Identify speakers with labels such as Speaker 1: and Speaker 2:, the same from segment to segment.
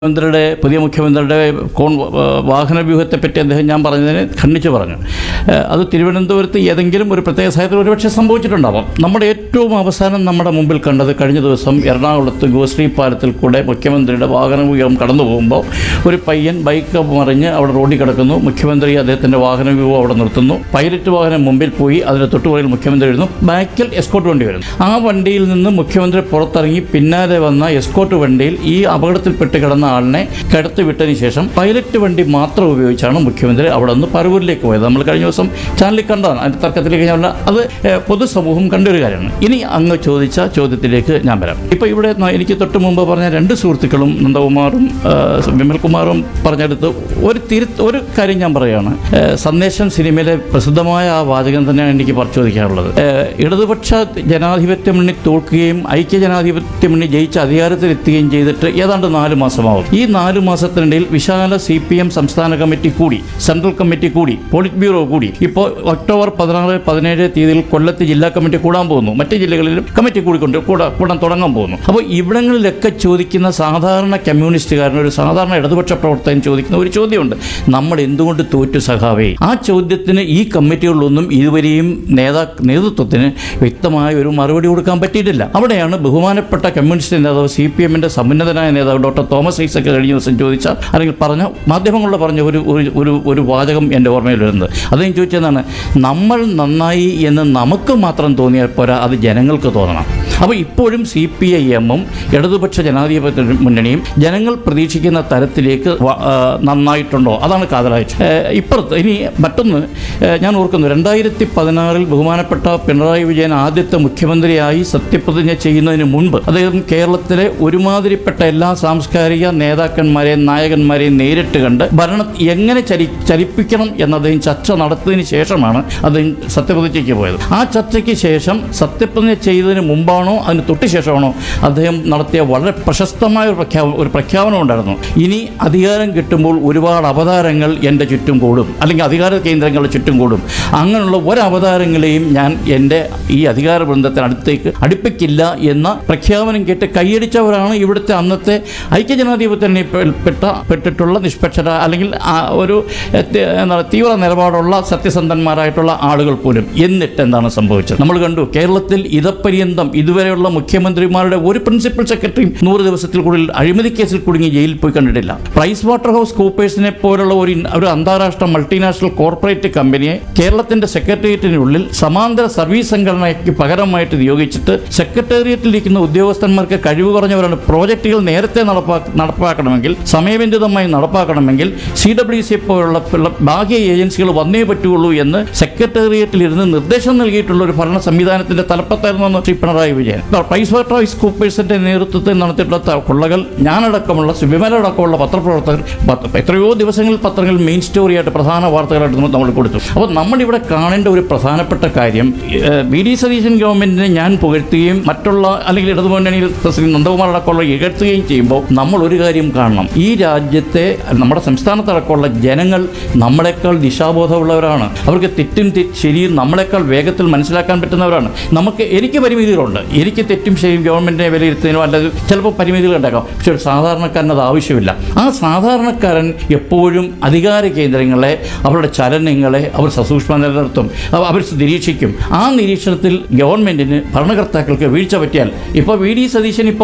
Speaker 1: മുഖ്യമന്ത്രിയുടെ പുതിയ മുഖ്യമന്ത്രിയുടെ കോൺ വാഹന വ്യൂഹത്തെപ്പറ്റി അദ്ദേഹം ഞാൻ പറഞ്ഞതിനെ ഖണ്ഡിച്ചു പറഞ്ഞു ഏഹ് അത് തിരുവനന്തപുരത്ത് ഏതെങ്കിലും ഒരു പ്രത്യേക സാഹചര്യത്തിൽ ഒരുപക്ഷെ സംഭവിച്ചിട്ടുണ്ടാവാം നമ്മുടെ ഏറ്റവും അവസാനം നമ്മുടെ മുമ്പിൽ കണ്ടത് കഴിഞ്ഞ ദിവസം എറണാകുളത്ത് ഗോശ്രീ പാലത്തിൽ കൂടെ മുഖ്യമന്ത്രിയുടെ വാഹന വ്യൂഹം കടന്നു പോകുമ്പോൾ ഒരു പയ്യൻ ബൈക്ക് മറിഞ്ഞ് അവിടെ റോഡിൽ കിടക്കുന്നു മുഖ്യമന്ത്രി അദ്ദേഹത്തിൻ്റെ വാഹന വ്യൂഹം അവിടെ നിർത്തുന്നു പൈലറ്റ് വാഹനം മുമ്പിൽ പോയി അതിന് തൊട്ടുപുറകിൽ മുഖ്യമന്ത്രി വരുന്നു ബാക്കിൽ എസ്കോട്ട് വണ്ടി വരുന്നു ആ വണ്ടിയിൽ നിന്ന് മുഖ്യമന്ത്രി പുറത്തിറങ്ങി പിന്നാലെ വന്ന എസ്കോട്ട് വണ്ടിയിൽ ഈ അപകടത്തിൽപ്പെട്ട് കിടന്ന ആളിനെ കിടത്തി വിട്ടതിന് ശേഷം പൈലറ്റ് വണ്ടി മാത്രം ഉപയോഗിച്ചാണ് മുഖ്യമന്ത്രി അവിടെ നിന്ന് പറവൂരിലേക്ക് പോയത് നമ്മൾ കഴിഞ്ഞ ദിവസം ചാനലിൽ കണ്ടതാണ് അതിൻ്റെ തർക്കത്തിലേക്ക് ഞാൻ പറഞ്ഞ അത് ഏഹ്, പൊതുസമൂഹം കണ്ടൊരു കാര്യമാണ് ഇനി അങ്ങ് ചോദിച്ച ചോദ്യത്തിലേക്ക് ഞാൻ വരാം ഇപ്പോൾ ഇവിടെ ന- എനിക്ക് തൊട്ട് മുമ്പ് പറഞ്ഞ രണ്ട് സുഹൃത്തുക്കളും നന്ദകുമാറും ഏഹ്, വിമൽകുമാറും പറഞ്ഞെടുത്ത് ഒരു തിരു ഒരു കാര്യം ഞാൻ പറയുകയാണ് ഏഹ്, സന്ദേശം സിനിമയിലെ പ്രസിദ്ധമായ ആ വാചകം തന്നെയാണ് എനിക്ക് പരിശോധിക്കാനുള്ളത് ഏഹ്, ഇടതുപക്ഷ ജനാധിപത്യ മുന്നണി തോൽക്കുകയും ഐക്യ ജനാധിപത്യ മുന്നണി ജയിച്ച് അധികാരത്തിലെത്തുകയും ചെയ്തിട്ട് ഏതാണ്ട് നാല് മാസമാവും ഈ നാല് മാസത്തിനിടയിൽ വിശാല സി പി എം സംസ്ഥാന കമ്മിറ്റി കൂടി സെൻട്രൽ കമ്മിറ്റി കൂടി പോളിറ്റ് ബ്യൂറോ കൂടി ഇപ്പോൾ ഒക്ടോബർ പതിനാറ് പതിനേഴ് തീയതിയിൽ കൊല്ലത്ത് ജില്ലാ കമ്മിറ്റി കൂടാൻ പോകുന്നു മറ്റ് ജില്ലകളിലും കമ്മിറ്റി കൂടിക്കൊണ്ട് കൂടാ കൂടാൻ തുടങ്ങാൻ പോകുന്നു അപ്പോൾ ഇവിടങ്ങളിലൊക്കെ ചോദിക്കുന്ന സാധാരണ കമ്മ്യൂണിസ്റ്റുകാരൻ ഒരു സാധാരണ ഇടതുപക്ഷ പ്രവർത്തകൻ ചോദിക്കുന്ന ഒരു ചോദ്യമുണ്ട് നമ്മൾ എന്തുകൊണ്ട് തോറ്റു സഖാവേ ആ ചോദ്യത്തിന് ഈ കമ്മിറ്റികളിലൊന്നും ഇതുവരെയും നേതാ നേതൃത്വത്തിന് വ്യക്തമായ ഒരു മറുപടി കൊടുക്കാൻ പറ്റിയിട്ടില്ല അവിടെയാണ് ബഹുമാനപ്പെട്ട കമ്മ്യൂണിസ്റ്റ് നേതാവ് സി പി എമ്മിന്റെ സമുന്നതനായ നേതാവ് ഡോക്ടർ തോമസ് ഐസക് കഴിഞ്ഞ ദിവസം ചോദിച്ച അല്ലെങ്കിൽ പറഞ്ഞ മാധ്യമങ്ങളിൽ പറഞ്ഞ ഒരു ഒരു- ഒരു ഒരു വാചകം എൻ്റെ ഓർമ്മയിൽ വരുന്നത് അദ്ദേഹം ചോദിച്ചതാണ് നമ്മൾ നന്നായി എന്ന് നമുക്ക് മാത്രം തോന്നിയാൽ പോരാ അത് ജനങ്ങൾക്ക് തോന്നണം അപ്പോൾ ഇപ്പോഴും സി പി ഐ എമ്മും ഇടതുപക്ഷ ജനാധിപത്യ മുന്നണിയും ജനങ്ങൾ പ്രതീക്ഷിക്കുന്ന തരത്തിലേക്ക് വ- ആ, നന്നായിട്ടുണ്ടോ അതാണ് കാതലായിട്ട് ഇപ്പുറത്ത് ഇനി മറ്റൊന്ന് ഏ, ഞാൻ ഓർക്കുന്നു രണ്ടായിരത്തി പതിനാറിൽ ബഹുമാനപ്പെട്ട പിണറായി വിജയൻ ആദ്യത്തെ മുഖ്യമന്ത്രിയായി സത്യപ്രതിജ്ഞ ചെയ്യുന്നതിന് മുൻപ് അദ്ദേഹം കേരളത്തിലെ ഒരുമാതിരിപ്പെട്ട എല്ലാ സാംസ്കാരിക നേതാക്കന്മാരെയും നായകന്മാരെയും നേരിട്ട് കണ്ട് ഭരണം എങ്ങനെ ചലി ചലിപ്പിക്കണം എന്ന് അദ്ദേഹം ചർച്ച നടത്തിയതിന് ശേഷമാണ് അദ്ദേഹം സത്യപ്രതിജ്ഞയ്ക്ക് പോയത് ആ ചർച്ചയ്ക്ക് ശേഷം സത്യപ്രതിജ്ഞ ചെയ്തതിന് മുമ്പാണോ അതിന് തൊട്ട് ശേഷമാണോ അദ്ദേഹം നടത്തിയ വളരെ പ്രശസ്തമായ ഒരു പ്രഖ്യാപനം ഒരു പ്രഖ്യാപനം ഉണ്ടായിരുന്നു ഇനി അധികാരം കിട്ടുമ്പോൾ ഒരുപാട് അവതാരങ്ങൾ എൻ്റെ ചുറ്റും കൂടും അല്ലെങ്കിൽ അധികാര കേന്ദ്രങ്ങളുടെ ചുറ്റും കൂടും അങ്ങനെയുള്ള ഒരു അവതാരങ്ങളെയും ഞാൻ എൻ്റെ ഈ അധികാര ബൃന്ദത്തിന് അടുത്തേക്ക് അടുപ്പിക്കില്ല എന്ന പ്രഖ്യാപനം കേട്ട് കൈയടിച്ചവരാണ് ഇവിടുത്തെ അന്നത്തെ ഐക്യജനാധിപത്യത്തിൽ പെട്ട പെട്ടിട്ടുള്ള നിഷ്പക്ഷത അല്ലെങ്കിൽ ആ ഒരു എ, ത- എന്താണ് തീവ്ര നിലപാടുള്ള സത്യസന്ധന്മാരായിട്ടുള്ള ആളുകൾ പോലും എന്നിട്ട് എന്താണ് സംഭവിച്ചത് നമ്മൾ കണ്ടു കേരളത്തിൽ ഇതപര്യന്തം ഇതുവരെയുള്ള മുഖ്യമന്ത്രിമാരുടെ ഒരു പ്രിൻസിപ്പൽ സെക്രട്ടറിയും നൂറ് ദിവസത്തിൽ കൂടുതൽ അഴിമതി കേസിൽ കുടുങ്ങി ജയിലിൽ പോയി കണ്ടിട്ടില്ല പ്രൈസ് വാട്ടർ ഹൗസ് കൂപ്പേഴ്സിനെ പോലുള്ള ഒരു ഇൻ- ഒരു അന്താരാഷ്ട്ര മൾട്ടിനാഷണൽ കോർപ്പറേറ്റ് കമ്പനിയെ കേരളത്തിന്റെ സെക്രട്ടേറിയറ്റിനുള്ളിൽ സമാന്തര സർവീസ് സംഘടനയ്ക്ക് പകരമായിട്ട് നിയോഗിച്ചിട്ട് സെക്രട്ടേറിയറ്റിലിരിക്കുന്ന ഉദ്യോഗസ്ഥന്മാർക്ക് കഴിവ് കുറഞ്ഞവരാണ് പ്രോജക്റ്റുകൾ നേരത്തെ നടപ്പാ നടപ്പാക്കണമെങ്കിൽ സമയബന്ധിതമായി നടപ്പാക്കണമെങ്കിൽ സി ഡബ്ല്യു സി പോലുള്ള ഉള്ള ബാഹ്യ ഏജൻസികൾ വന്നേ പറ്റുള്ളൂ എന്ന് സെക്രട്ടേറിയറ്റിൽ ഇരുന്ന് നിർദ്ദേശം നൽകിയിട്ടുള്ള ഒരു ഭരണ സംവിധാനത്തിന്റെ തലപ്പത്തായിരുന്നു Shri Pinarayi Vijayan Pricewaterhouse കൂപ്പേഴ്സിന്റെ നേതൃത്വത്തിൽ നടത്തിയിട്ടുള്ള ത- കൊള്ളകൾ ഞാനടക്കമുള്ള സുബിമലടക്കമുള്ള പത്രപ്രവർത്തകർ പത്ര- എത്രയോ ദിവസങ്ങളിൽ പത്രങ്ങളിൽ മെയിൻ സ്റ്റോറിയായിട്ട് പ്രധാന വാർത്തകളായിട്ട് നമ്മൾ- നമ്മൾ കൊടുത്തു അപ്പോൾ നമ്മളിവിടെ കാണേണ്ട ഒരു പ്രധാനപ്പെട്ട കാര്യം ഏഹ്, വി ഡി സതീശൻ ഗവൺമെന്റിനെ ഞാൻ പുകഴ്ത്തുകയും മറ്റുള്ള അല്ലെങ്കിൽ ഇടതുമുന്നണിയിൽ ശ്രീ നന്ദകുമാർ അടക്കമുള്ള ഇകഴ്ത്തുകയും ചെയ്യുമ്പോൾ നമ്മൾ ഒരു കാര്യം കാണണം ഈ രാജ്യത്തെ നമ്മുടെ സംസ്ഥാനത്തടക്കമുള്ള ജനങ്ങൾ നമ്മളെക്കാൾ ദിശാബോധമുള്ളവരാണ് അവർക്ക് തെറ്റും തെ- ശരിയും നമ്മളെക്കാൾ വേഗത്തിൽ മനസ്സിലാക്കാൻ പറ്റുന്നവരാണ് നമുക്ക് എനിക്ക് പരിമിതികളുണ്ട് എനിക്ക് തെറ്റും ശരിയും ഗവൺമെന്റിനെ വിലയിരുത്തുന്നതിനോ അല്ലെങ്കിൽ ചിലപ്പോൾ പരിമിതികൾ ഉണ്ടാക്കാം പക്ഷെ ഒരു സാധാരണക്കാരന് അത് ആവശ്യമില്ല ആ സാധാരണക്കാരൻ എപ്പോഴും അധികാര കേന്ദ്രങ്ങളെ അവരുടെ ചലനങ്ങളെ അവർ സസൂക്ഷ്മ നിലനിർത്തും അവ- അവർ നിരീക്ഷിക്കും ആ നിരീക്ഷണത്തിൽ ഗവൺമെന്റിന് ഭരണകർത്താക്കൾക്ക് വീഴ്ച പറ്റിയാൽ ഇപ്പോൾ വി ഡി സതീശൻ ഇപ്പോൾ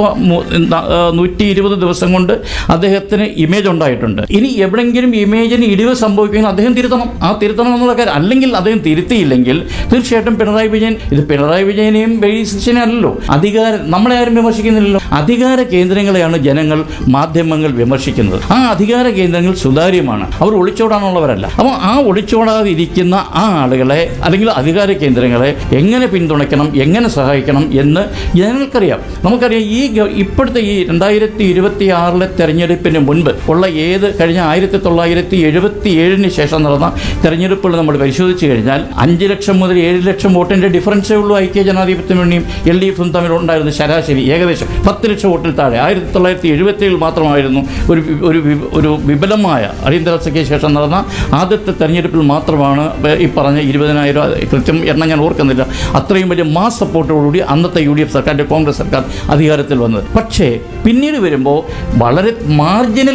Speaker 1: നൂറ്റി ഇരുപത് ദിവസം കൊണ്ട് അദ്ദേഹത്തിന് ഇമേജ് ഉണ്ടായിട്ടുണ്ട് ഇനി എവിടെങ്കിലും ഇമേജിന് ഇടിവ് സംഭവിക്കുമെങ്കിൽ അദ്ദേഹം തിരുത്തണം ആ തിരുത്തണം എന്നുള്ള കാര്യം അല്ലെങ്കിൽ അദ്ദേഹം തിരുത്തിയില്ലെങ്കിൽ തീർച്ചയായിട്ടും പിണറായി വിജയൻ ഇത് പിണറായി വിജയനെയും വി ഡി സതീശനെ അല്ലല്ലോ അധികാരം നമ്മളെ ആരും വിമർശിക്കുന്നില്ലല്ലോ അധികാര കേന്ദ്രങ്ങളെയാണ് ജനങ്ങൾ മാധ്യമങ്ങൾ വിമർശിക്കുന്നത് ആ അധികാര കേന്ദ്രങ്ങൾ സുതാര്യമാണ് അവർ ഒളിച്ചോടാനുള്ളവരല്ല അപ്പോൾ ആ ഒളിച്ചോടാതെ ഇരിക്കുന്ന ആ ആളുകളെ അല്ലെങ്കിൽ അധികാര കേന്ദ്രങ്ങളെ എങ്ങനെ പിന്തുണയ്ക്കണം എങ്ങനെ സഹായിക്കണം എന്ന് ജനങ്ങൾക്കറിയാം നമുക്കറിയാം ഈ ഗ- ഇപ്പോഴത്തെ ഈ രണ്ടായിരത്തി ഇരുപത്തി ആറിലെ തെരഞ്ഞെടുപ്പിന് മുൻപ് ഉള്ള ഏത് കഴിഞ്ഞ ആയിരത്തി തൊള്ളായിരത്തി എഴുപത്തി ഏഴിന് ശേഷം നടന്ന തെരഞ്ഞെടുപ്പുകൾ നമ്മൾ പരിശോധിച്ച് കഴിഞ്ഞാൽ അഞ്ച് ലക്ഷം മുതൽ ഏഴ് ലക്ഷം വോട്ടിന്റെ ഡിഫറൻസേ ഉള്ളൂ ഐക്യ ജനാധിപത്യ മുന്നണിയും എൽ ഡി എഫും തമ്മിലുണ്ടായിരുന്ന ശരാശരി ഏകദേശം പത്ത് ലക്ഷം വോട്ടിൽ താഴെ ആയിരത്തി തൊള്ളായിരത്തി എഴുപത്തി ഏഴിൽ മാത്രമായിരുന്നു ഒരു വി- ഒരു വി- ഒരു വിപുലമായ അടിയന്തരാവസ്ഥയ്ക്ക് ശേഷം നടന്ന ആദ്യത്തെ തെരഞ്ഞെടുപ്പിൽ മാത്രമാണ് ഈ പറഞ്ഞ ഇരുപതിനായിരം കൃത്യം എണ്ണം ഞാൻ ഓർക്കുന്നില്ല അത്രയും വലിയ മാസ് സപ്പോർട്ടോടുകൂടി അന്നത്തെ യു ഡി എഫ് സർക്കാരിൻ്റെ കോൺഗ്രസ് സർക്കാർ അധികാരത്തിൽ വന്നത് പക്ഷേ പിന്നീട് വരുമ്പോൾ വളരെ മാർജിനൽ